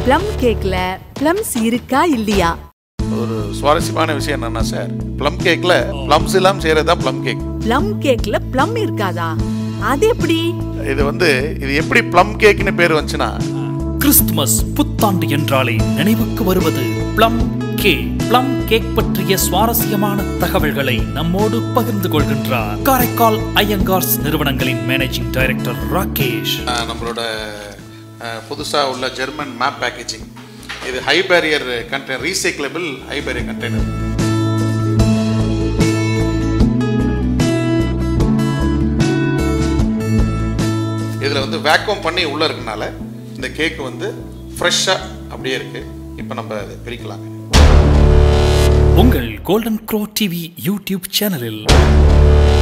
plum கேக்ல plums இருக்கா இல்லையா ஒரு சுவாரஸ்யமான விஷயம் என்னன்னா சார் ப்ளம் கேக்ல ப்ளம்ஸ் எல்லாம் செய்யறது தான் ப்ளம் கேக் ப்ளம் கேக்ல ப்ளம் இருக்காதா அது எப்படி இது வந்து இது எப்படி ப்ளம் கேக்னு பேர் வந்துச்சுன்னா கிறிஸ்துமஸ் புத்தாண்டு என்றாலே நினைவுக்கு வருவது ப்ளம் கேக் ப்ளம் கேக் பற்றிய சுவாரஸ்யமான தகவல்களை நம்மோடு பகிர்ந்து கொள்கின்றார் காரைக்கால் ஐயங்கார்ஸ் நிறுவனங்களின் மேனேஜிங் டைரக்டர் ராகேஷ் அஹ், நம்மளோட அஹ், புதுசா உள்ள ஜெர்மன் மேப் பேக்கேஜிங் இது high barrier container recyclable high barrier container இதில் வந்து வேக்யூம் பண்ணி உள்ளே இருக்கனால இந்த கேக் வந்து ஃப்ரெஷ்ஷாக அப்படியே இருக்கு இப்போ நம்ம அதை பிரிக்கலாங்க உங்கள் கோல்டன் க்ரோ டிவி யூடியூப் சேனலில்